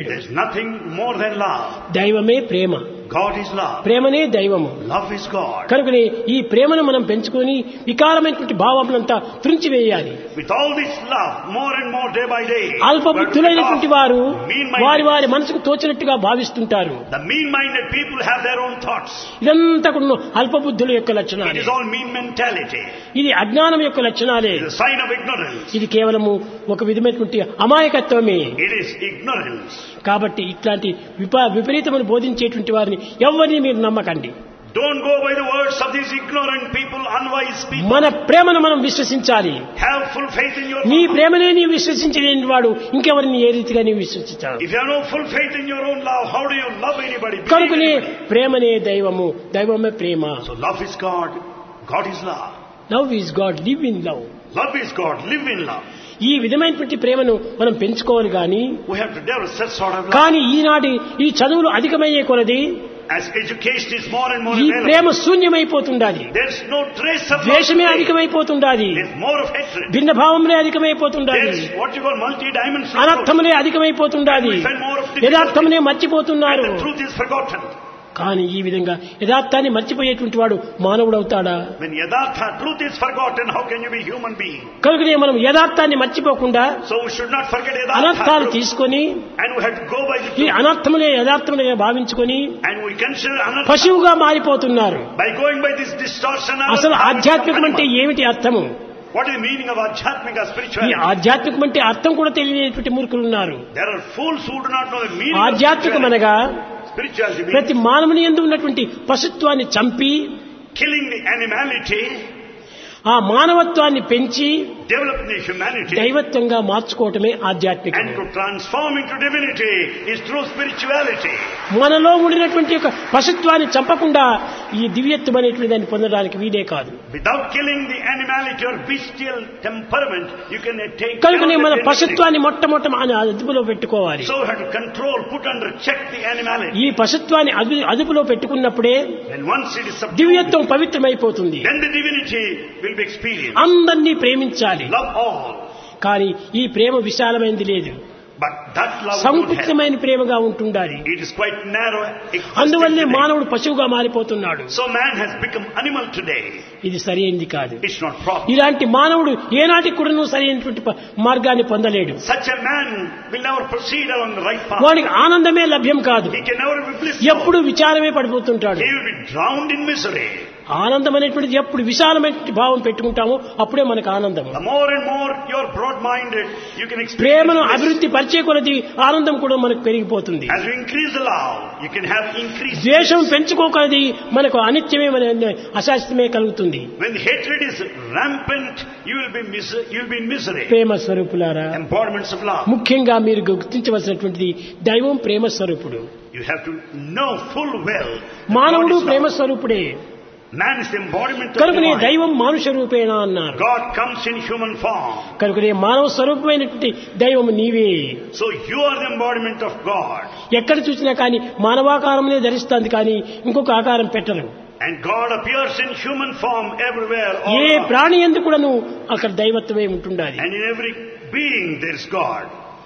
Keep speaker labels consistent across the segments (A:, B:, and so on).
A: There's nothing more than love.
B: దైవమే ప్రేమ
A: God is love.
B: ప్రేమనే దైవము
A: Love is God.
B: కనుకనే ఈ ప్రేమను మనం పెంచుకొని వికారమైనటువంటి భావములంతా త్రుంచివేయాలి
A: With all this love, more and more day by day,
B: అల్ప
A: we are to
B: బుద్ధులైనటువంటి
A: become
B: వారు
A: mean-minded.
B: వారి వారి మనసుకు తోచినట్టుగా భావిస్తుంటారు
A: The mean-minded people have their own thoughts.
B: ఇదంతా కూడా అల్ప బుద్ధుల యొక్క
A: It
B: లక్షణాలే
A: is all mean mentality.
B: ఇది అజ్ఞానం యొక్క లక్షణాలే
A: It is a sign of ignorance.
B: ఇది కేవలము ఒక విధమైనటువంటి అమాయకత్వమే
A: It is ignorance.
B: కాబట్టి ఇట్లాంటి విప విపరీతములు బోధించేటువంటి వారిని ఎవరిని మీరు నమ్మకండి
A: Don't go by the words of these ignorant people, unwise people.
B: మన ప్రేమను మనం విశ్వసించాలి
A: Have full faith in your
B: నీ
A: love.
B: ప్రేమనే నీవు విశ్వసించలేని వాడు ఇంకెవరిని ఏ రీతిగా నీవు విశ్వసించాలి
A: If you have no full faith in your own love, how do you love anybody? Believe
B: కనుకనే
A: anybody?
B: ప్రేమనే దైవము దైవమే ప్రేమ
A: So love is God. God is love.
B: Love is God live in love
A: Love is God. Live in love.
B: ఈ విధమైనటువంటి ప్రేమను మనం పెంచుకోవాలి కానీ
A: We have to develop such sort of love.
B: కానీ ఈనాటి ఈ చదువులు అధికమయ్యే కొలది
A: As education is more and more
B: ఈ
A: available,
B: Prema శూన్యమైపోతుండాలి
A: there's no trace of love.
B: ద్వేషమే
A: today.
B: అధికమైపోతుండాలి
A: There's more of hatred.
B: భిన్న భావములే అధికమైపోతుండాలి
A: There's what you call multi-dimensional.
B: అనర్థములే అధికమైపోతుండాలి యథార్థమునే మర్చిపోతున్నారు
A: And the truth is forgotten.
B: కానీ ఈ విధంగా యథార్థాన్ని మర్చిపోయేటువంటి వాడు మానవుడవుతాడా
A: When yadhartha, truth is forgotten, how can you be human being?
B: కనుకనే మనం యథార్థాన్ని మర్చిపోకుండా
A: So we should not forget
B: అనర్థాలు
A: yadhartha.
B: తీసుకొని
A: And we have to go by the
B: ఈ
A: truth.
B: అనర్థములే యథార్థములుగా భావించుకొని
A: And we consider anartha
B: పశువుగా మారిపోతున్నారు
A: by going by this distortion.
B: అసలు
A: anartha
B: ఆధ్యాత్మికం
A: becomes
B: అంటే
A: animal.
B: ఏమిటి అర్థము
A: What is the meaning of adhyatmika
B: ఈ
A: spirituality?
B: ఆధ్యాత్మికం అంటే అర్థం కూడా తెలియనటువంటి మూర్ఖులు ఉన్నారు
A: There are fools who do not know the meaning of
B: ఆధ్యాత్మికం
A: spirituality.
B: అనగా
A: Spirituality means
B: ప్రతి మానవుని ఎందు ఉన్నటువంటి పశుత్వాన్ని చంపి
A: killing the animality,
B: ఆ మానవత్వాన్ని పెంచి
A: developing the humanity,
B: దైవత్వంగా మార్చుకోవటమే ఆధ్యాత్మికం
A: and to transform into divinity is through spirituality.
B: మనలో ఉండినటువంటి యొక్క పశుత్వాన్ని చంపకుండా ఈ దివ్యత్వం అనేటువంటి దాన్ని పొందడానికి వీడే కాదు
A: Without killing the animality or bestial temperament, you can take care
B: కనుకనే
A: of
B: మన
A: the divinity.
B: పశుత్వాన్ని మొట్టమొదట మన అదుపులో పెట్టుకోవాలి
A: So we have to control, put under check the animality.
B: ఈ పశుత్వాన్ని అదు అదుపులో పెట్టుకున్నప్పుడే
A: When once it is subdued,
B: దివ్యత్వం పవిత్రమైపోతుంది
A: then the divinity will be experienced.
B: అందరినీ ప్రేమించాలి
A: Love all.
B: కానీ ఈ ప్రేమ విశాలమైనది లేదు
A: But that love won't help.
B: సంకుచితమైన ప్రేమగా ఉంటుండాలి
A: It is quite narrow.
B: అందువల్లే
A: existence
B: మానవుడు పశువుగా మారిపోతున్నాడు
A: today. So man has become animal today.
B: ఇది సరైనది కాదు
A: It's not proper.
B: ఇలాంటి మానవుడు ఏనాటికి కూడా సరైనటువంటి ప- మార్గాన్ని పొందలేడు
A: Such a man will never proceed along the right path.
B: వానికి ఆనందమే లభ్యం కాదు
A: He can never be blissful.
B: ఎప్పుడు విచారమే పడిపోతుంటాడు
A: He will be drowned in misery.
B: ఆనందం అనేటువంటిది ఎప్పుడు విశాలమైన భావం పెట్టుకుంటామో అప్పుడే మనకు ఆనందం
A: The more and more you're broad-minded, you can experience
B: ప్రేమను
A: bliss.
B: అభివృద్ధి పరిచే కొలది ఆనందం కూడా మనకు పెరిగిపోతుంది
A: As you increase the love, you can have increased
B: ద్వేషం
A: bliss.
B: పెంచుకోకలది మనకు అనిత్యమే మన అశాస్త్రమే కలుగుతుంది
A: When hatred is rampant, you will be mis- you will be in misery.
B: ప్రేమ స్వరూపులారా
A: Embodiments of love.
B: ముఖ్యంగా మీరు గుర్తించవలసినటువంటిది దైవం ప్రేమ స్వరూపుడు
A: You have to know full well. that
B: మానవుడు
A: God is
B: ప్రేమ
A: love.
B: స్వరూపుడే
A: Man is the embodiment of
B: కనుకనే
A: divine.
B: దైవం మానుష రూపేణ అన్నారు
A: God comes in human form.
B: కనుకనే మానవ స్వరూపమైనటువంటి దైవం నీవే
A: So you are the embodiment of God.
B: ఎక్కడ చూసినా కానీ మానవాకారమునే ధరిస్తుంది కానీ ఇంకొక ఆకారం పెట్టరు
A: And God appears in human form everywhere. all
B: A
A: around.
B: ప్రాణి ఎందుకు కూడాను అక్కడ దైవత్వమే ఉంటుండాలి
A: And in every being there is God.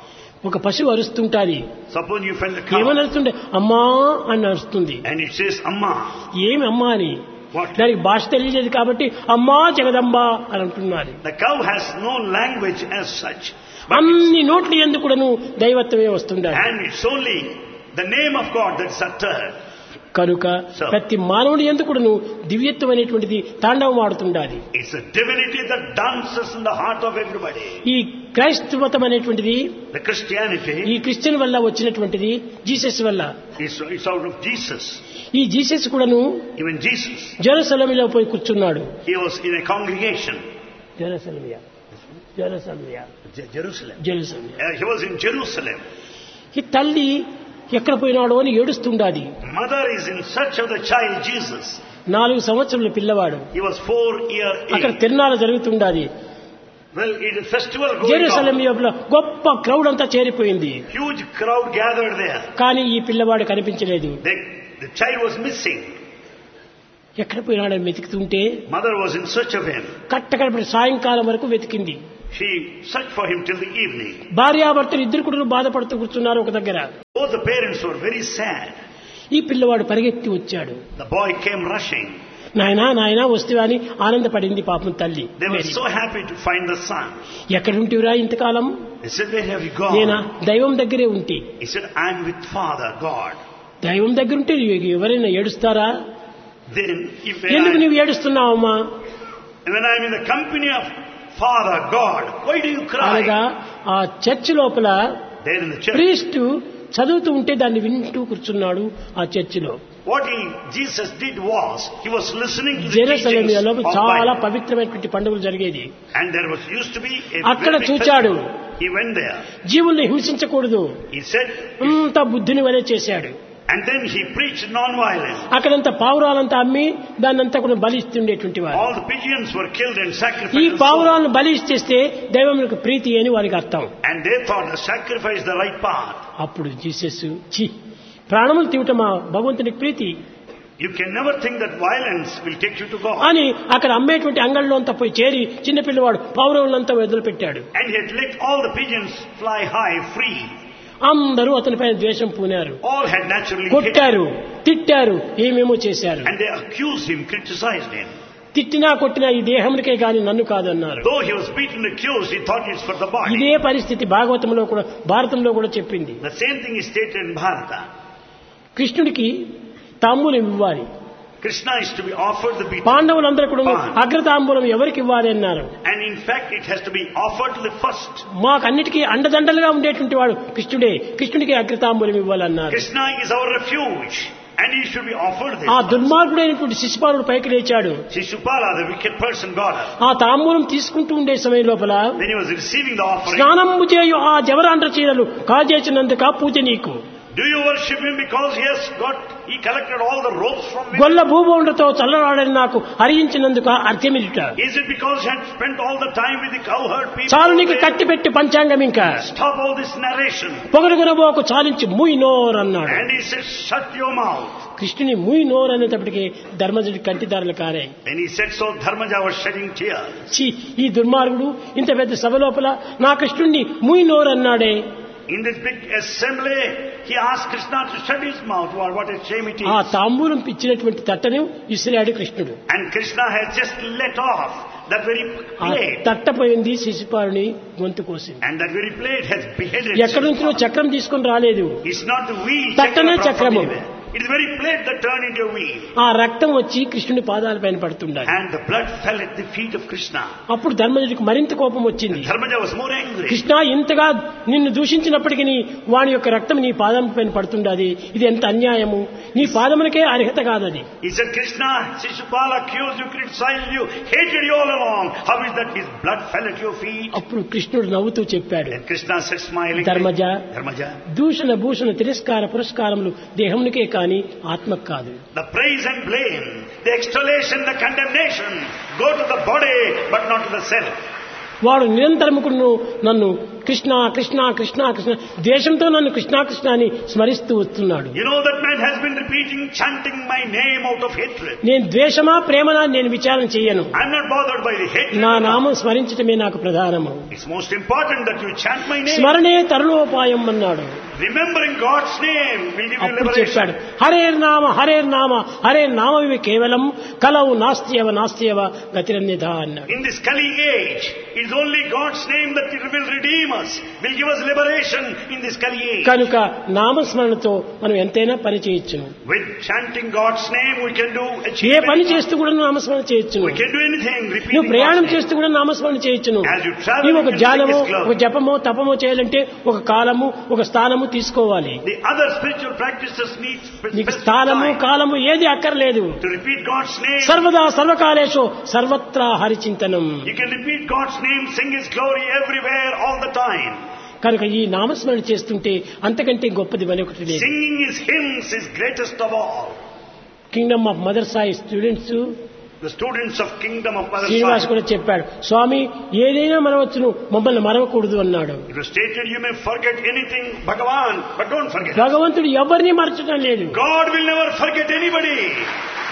B: ఒక పశువు అరుస్తుంటాది
A: Suppose you find the
B: ఏమని
A: cow
B: అరుస్తుంటే అమ్మా అని అరుస్తుంది
A: and it says Amma.
B: ఏమి అమ్మా అని
A: What?
B: దానికి భాష తెలియలేదు కాబట్టి అమ్మా జగదంబ అని అంటున్నారు
A: The cow has no language as such. But
B: అన్ని నోట్లు ఎందుకు కూడాను దైవత్వమే వస్తుండాలి
A: and it's only the name of God that's uttered.
B: కనుక
A: So-
B: ప్రతి మానవుడి ఎందుకు కూడాను దివ్యత్వం అనేటువంటిది తాండవం ఆడుతుండాలి
A: It's a divinity that dances in the heart of everybody.
B: ఈ క్రైస్తవతం అనేటువంటిది
A: The Christianity
B: ఈ క్రిస్టియన్ వల్ల వచ్చినటువంటిది జీసస్ వల్ల
A: is it's out of Jesus.
B: ఈ జీసస్ కూడాను
A: Even Jesus,
B: జెరూసలేములో పోయి కూర్చున్నాడు
A: he was in a congregation.
B: జెరూసలేమియా జెరూసలేమియా
A: Je- Jerusalem.
B: జెరూసలేమియా
A: Uh, he was in Jerusalem.
B: ఈ తల్లి ఎక్కడ పోయినాడో అని ఏడుస్తుండాది
A: Mother is in search of the child Jesus.
B: నాలుగు సంవత్సరాల పిల్లవాడు
A: He was four year
B: అక్కడ
A: age.
B: తిరునాళ్ళ జరుగుతుండాది
A: Well, it is festival going
B: Jerusalem
A: on.
B: లోపల గొప్ప క్రౌడ్ అంతా చేరిపోయింది
A: Huge crowd gathered there.
B: కానీ ఈ పిల్లవాడు కనిపించలేదు
A: The, the child was missing.
B: ఎక్కడ పోయినాడని వెతుకుతుంటే
A: Mother was in search of him.
B: కట్టకడపడి సాయంకాలం వరకు వెతికింది
A: She searched for him till the evening.
B: భార్యాభర్తలు ఇద్దరు కూడా బాధపడుతూ కూర్చున్నారు ఒక దగ్గర
A: Both the parents were very sad.
B: ఈ పిల్లవాడు పరిగెత్తి వచ్చాడు
A: The boy came rushing.
B: నాయనా నాయనా వస్తువా అని ఆనందపడింది పాపం తల్లి
A: They were so happy to find the son.
B: ఎక్కడుంటివిరా ఇంతకాలం
A: They said, Where have you
B: నేనా
A: gone?
B: దైవం దగ్గరే ఉంటి
A: He said, I'm with Father God.
B: దైవం దగ్గర ఉంటే ఎవరైనా ఏడుస్తారా
A: Then, if
B: ఎందుకు
A: when,
B: నువ్వు ఏడుస్తున్నావమ్మా
A: I, when I'm in the company of Father God, why do you
B: అనగా
A: cry?
B: ఆ చర్చ్ లోపల
A: There in the church.
B: ప్రీస్టు చదువుతూ ఉంటే దాన్ని వింటూ కూర్చున్నాడు ఆ చర్చిలో
A: What he, Jesus did was, he was listening to the
B: Jerusalem
A: teachings
B: లోపల
A: of
B: చాలా
A: Bible.
B: పవిత్రమైనటువంటి పండుగలు జరిగేది
A: And there was used to be a
B: అక్కడ
A: very big
B: చూచాడు.
A: festival. He went there.
B: జీవుల్ని హింసించకూడదు
A: He said,
B: అంతా బుద్ధిని వలె చేశాడు
A: and then he preached non-violence.
B: అక్కడంతా పావురాలంతా అమ్మి దాన్నంతా కూడా బలి ఇస్తుండేటువంటి వారు
A: All the pigeons were killed and
B: ఈ
A: sacrificed. and sold.
B: పావురాలను బలి ఇచ్చేస్తే దైవములకు ప్రీతి అని వారికి అర్థం
A: And they thought the sacrifice the right path.
B: అప్పుడు జీసస్ చి ప్రాణములు తీవటం మా భగవంతునికి ప్రీతి
A: You can never think that violence will take you to God.
B: అని అక్కడ అమ్మేటువంటి అంగళ్ళలో అంతా పోయి చేరి చిన్న పిల్లవాడు పావురములంతా వదిలిపెట్టాడు
A: And he had let all the pigeons fly high, free.
B: అందరూ అతనిపైన ద్వేషం పూనారు
A: All had naturally hated.
B: కొట్టారు తిట్టారు ఏమేమో చేశారు
A: And they accused him, criticized him.
B: తిట్టినా కొట్టినా ఈ దేహమునికే గాని నన్ను కాదన్నారు
A: Though he was beaten, accused, he thought it's for the body.
B: ఇదే పరిస్థితి భాగవతంలో కూడా భారతంలో కూడా చెప్పింది
A: The same thing is stated in Bharata.
B: కృష్ణుడికి తాంబూలం ఇవ్వాలి
A: Krishna is to be offered the beaten.
B: పాండవులందరూ కూడా
A: Fine.
B: అగ్రతాంబూలం ఎవరికి ఇవ్వాలి అన్నారు
A: And in fact, it has to be offered to the first.
B: మాకన్నిటికీ అండదండలుగా ఉండేటువంటి వాడు కృష్ణుడే కృష్ణుడికి అగ్రతాంబూలం ఇవ్వాలన్నారు
A: Krishna is our refuge. And he should be offered this.
B: ఆ దుర్మార్గుడైనటువంటి శిశుపాలుడు పైకి లేచాడు
A: Shishupala, the wicked person, got up.
B: ఆ తాంబూలం తీసుకుంటూ ఉండే సమయం లోపల
A: When he was receiving the offering,
B: స్నానము చేయు ఆ జవరాండ్ర చీరలు కాజేసినందుక పూజ నీకు
A: do you worship him because he has got, he collected all the ropes from him?
B: గొల్ల భూభౌండతో చల్లరాడని నాకు హరించినందుక అర్థమిట
A: Is it because he had spent all the time with the cowherd people?
B: చాలు నీకు కట్టి పెట్టి పంచాంగం ఇంకా
A: Stop all this narration.
B: పొగడుగునబోకు చాలించి మూయి నోర్ అన్నాడు
A: And he said, shut your mouth.
B: కృష్ణుని మూయి నోర్ అనేటప్పటికి ధర్మజుడి కంటిదారులు కారాయి
A: When he said so, Dharmaja was shedding tears.
B: ఛీ ఈ దుర్మార్గుడు ఇంత పెద్ద సభ లోపల నా కృష్ణుణ్ణి మూయి నోర్ అన్నాడే
A: In this big assembly, he asked Krishna to shut his mouth. What what a shame it
B: ఆ
A: is.
B: తాంబూలం ఇచ్చినటువంటి తట్టను విసిరాడు కృష్ణుడు
A: And Krishna has just let off that very
B: ఆ
A: plate.
B: తట్టపోయింది శిశుపాలుని గొంతు కోసింది
A: And that very plate has beheaded.
B: ఎక్కడి నుంచో
A: Shishupala.
B: చక్రం తీసుకొని రాలేదు
A: It's not the wheel.
B: తట్టనే
A: chakra from
B: చక్రము.
A: anywhere. It is the very plate that turned into a wheel.
B: ఆ రక్తం వచ్చి కృష్ణుని పాదాల పైన పడుతుండాలి
A: And the blood fell at the feet of Krishna.
B: అప్పుడు ధర్మజుడికి మరింత కోపం వచ్చింది
A: Dharmaja was more angry.
B: Krishna ఇంతగా నిన్ను దూషించినప్పటికీ వాని యొక్క రక్తం నీ పాదం పైన పడుతుండది ఇది ఎంత అన్యాయము నీ పాదములకే అర్హత కాదది
A: He said, Krishna, Shishupala accused you, criticized you, hated you all along. How is that his blood fell at your feet?
B: అప్పుడు కృష్ణుడు నవ్వుతూ చెప్పాడు
A: And Krishna said, smiling,
B: Dharmaja
A: Dharmaja,
B: దూషణ భూషణ తిరస్కార పురస్కారములు దేహమునికే కాని ఆత్మకు కాదు
A: the praise and blame, the extolation, the condemnation go to the body, but not to the self.
B: వాడు నిరంతరము కూడా నన్ను కృష్ణ కృష్ణ కృష్ణ కృష్ణ దేశంతో నన్ను కృష్ణ కృష్ణ అని స్మరిస్తూ వస్తున్నాడు
A: You know that man has been repeating, chanting my name out of hatred.
B: నేను ద్వేషమా ప్రేమనా నేను విచారణ చెయ్యను
A: I'm not bothered by the hatred.
B: నా నామం స్మరించటమే నాకు ప్రధానము
A: It's most important that you chant my name.
B: స్మరణే తరుణోపాయం అన్నాడు
A: Remembering God's name will give you
B: అప్పుడు చెప్పాడు
A: liberation.
B: హరే నామ హరే నామ హరే నామవి కేవలం కలవు నాస్తియవ నాస్తియవ గతిరన్యధ అన్నాడు
A: In this Kali age, it's only God's name that will redeem us, will give us liberation in this Kali age.
B: కనుక నామస్మరణతో మనం ఎంతైనా పని చేయొచ్చును
A: With chanting God's name, we can do
B: A
A: achieve
B: పని
A: anything.
B: చేస్తూ కూడా నామస్మరణ చేయొచ్చును
A: We can do anything,
B: నువ్వు
A: repeating
B: ప్రయాణం
A: God's name.
B: చేస్తూ కూడా నామస్మరణ చేయొచ్చును
A: As you travel,
B: నీవు
A: you
B: ఒక
A: can
B: ధ్యానము
A: take this glove.
B: ఒక జపమో తపమో చేయాలంటే ఒక కాలము ఒక స్థానము తీసుకోవాలి
A: The other spiritual practices need spe-
B: నీకు
A: specific
B: స్థానము
A: time
B: కాలము ఏది అక్కర్లేదు
A: to repeat God's name.
B: సర్వదా సర్వకాలేషు సర్వత్రా హరిచింతనం
A: You can repeat God's name, sing His glory everywhere, all the time.
B: కనుక ఈ నామస్మరణ చేస్తుంటే అంతకంటే గొప్పది మరొకటి లేదు
A: Singing His hymns is greatest of all.
B: Kingdom of mother Sai students
A: The students of Kingdom of Mother
B: Srinivas
A: Sai.
B: కూడా చెప్పాడు స్వామి ఏదైనా మనవచ్చును మమ్మల్ని మరవకూడదు అన్నాడు
A: It was stated, you may forget anything, Bhagavan, but don't forget.
B: భగవంతుడు ఎవరిని మరచడం లేదు
A: God will never forget anybody.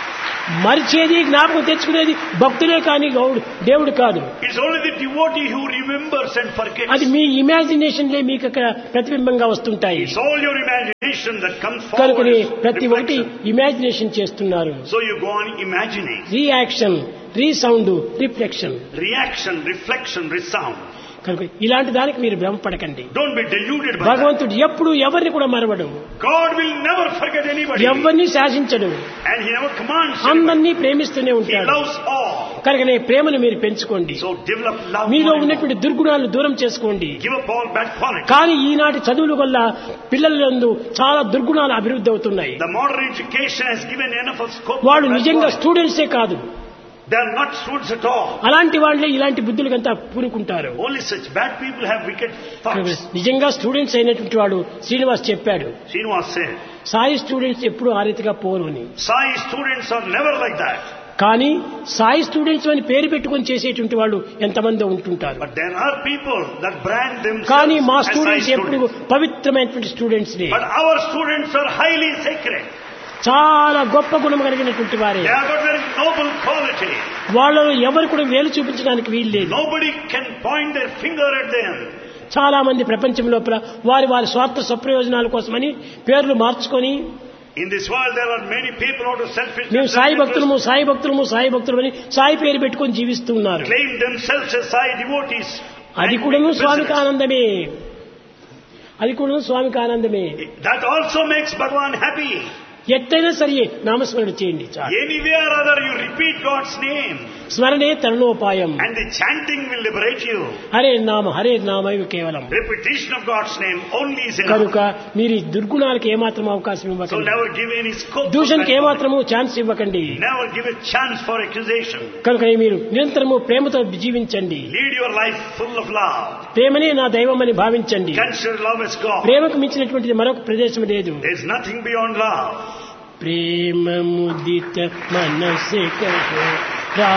B: మరిచేది జ్ఞాపకం తెచ్చుకునేది భక్తులే కానీ గౌడు దేవుడు కాదు
A: It's only the devotee who remembers and forgets.
B: అది మీ ఇమాజినేషన్లే మీకు అక్కడ ప్రతిబింబంగా వస్తుంటాయి
A: It's all your imagination that comes forward.
B: కనుకనే
A: as
B: ప్రతి ఒక్కటి
A: reflection.
B: ఇమాజినేషన్ చేస్తున్నారు
A: So you go on imagining.
B: Reaction resound reflection
A: Reaction, reflection, resound.
B: కనుక ఇలాంటి దానికి మీరు భ్రమపడకండి
A: Don't be deluded by that.
B: భగవంతుడు ఎప్పుడు ఎవరిని కూడా మరవడు
A: God will never forget anybody.
B: ఎవరిని శాసించడు
A: And He never commands anybody.
B: అందరినీ ప్రేమిస్తూనే
A: He
B: ఉంటాడు
A: loves all.
B: కనుకనే ప్రేమను మీరు పెంచుకోండి
A: So develop love.
B: మీలో
A: more and more.
B: ఉన్నటువంటి దుర్గుణాలను దూరం చేసుకోండి
A: Give up all bad qualities.
B: కానీ ఈనాటి చదువుల వల్ల పిల్లలందు చాలా దుర్గుణాలు అభివృద్ధి అవుతున్నాయి
A: The modern education has given enough of scope.
B: వాళ్ళు
A: for bad
B: నిజంగా
A: qualities.
B: స్టూడెంట్సే కాదు
A: They are not students at all.
B: అలాంటి వాళ్ళే ఇలాంటి బుద్ధులకంతా పూనుకుంటారు
A: Only such bad people have wicked thoughts.
B: నిజంగా స్టూడెంట్స్ అయినటువంటి వాడు శ్రీనివాస్ చెప్పాడు
A: Srinivas said,
B: సాయి స్టూడెంట్స్ ఎప్పుడు ఆ రీతిగా పోరు అని
A: Sai students are never like that.
B: కానీ సాయి స్టూడెంట్స్ అని పేరు పెట్టుకొని చేసేటువంటి వాళ్ళు ఎంతమంది ఉంటుంటారు
A: But there are people that brand
B: కానీ
A: themselves
B: మా
A: as Sai
B: స్టూడెంట్స్ ఎప్పుడు
A: students.
B: పవిత్రమైనటువంటి స్టూడెంట్స్ ని
A: But our students are highly sacred.
B: చాలా గొప్ప గుణం కలిగినటువంటి వారే
A: They have got very noble quality.
B: వాళ్ళలో ఎవరు కూడా వేలు చూపించడానికి వీలు లేదు
A: Nobody can point their finger at them.
B: చాలా మంది ప్రపంచం లోపల వారి వారి స్వార్థ స్వప్రయోజనాల కోసమని పేర్లు మార్చుకొని
A: In this world, there are many people out of selfish
B: మేము సాయి భక్తులము సాయి భక్తులము సాయి భక్తులమని సాయి పేరు పెట్టుకొని జీవిస్తూ ఉన్నారు
A: claim themselves as Sai devotees.
B: అది
A: and
B: కూడాను
A: make
B: స్వామికి
A: business.
B: ఆనందమే అది కూడాను స్వామికి ఆనందమే
A: That also makes Bhagavan happy.
B: ఎట్టయినా సరే నామస్మరణ చేయండి చాలు
A: Anyway or other, you repeat God's name,
B: స్మరణే తరుణోపాయం
A: and the chanting will liberate you.
B: Hare నామ హరే నామ ఇవి కేవలం
A: Repetition of God's name only is enough.
B: కనుక మీరు ఈ దుర్గుణాలకు ఏమాత్రం అవకాశం
A: So
B: ఇవ్వకండి
A: never give any scope. for
B: దూషణకి
A: bad
B: ఏమాత్రము ఛాన్స్ ఇవ్వకండి
A: quality. Never give a chance for accusation.
B: కనుక మీరు నిరంతరము ప్రేమతో జీవించండి
A: Lead your life full of love.
B: ప్రేమనే నా దైవం అని భావించండి
A: Consider love as God.
B: ప్రేమకు మించినటువంటిది మరొక ప్రదేశం లేదు
A: There's nothing beyond love.
B: ప్రేమ ముదిత మనసే కహో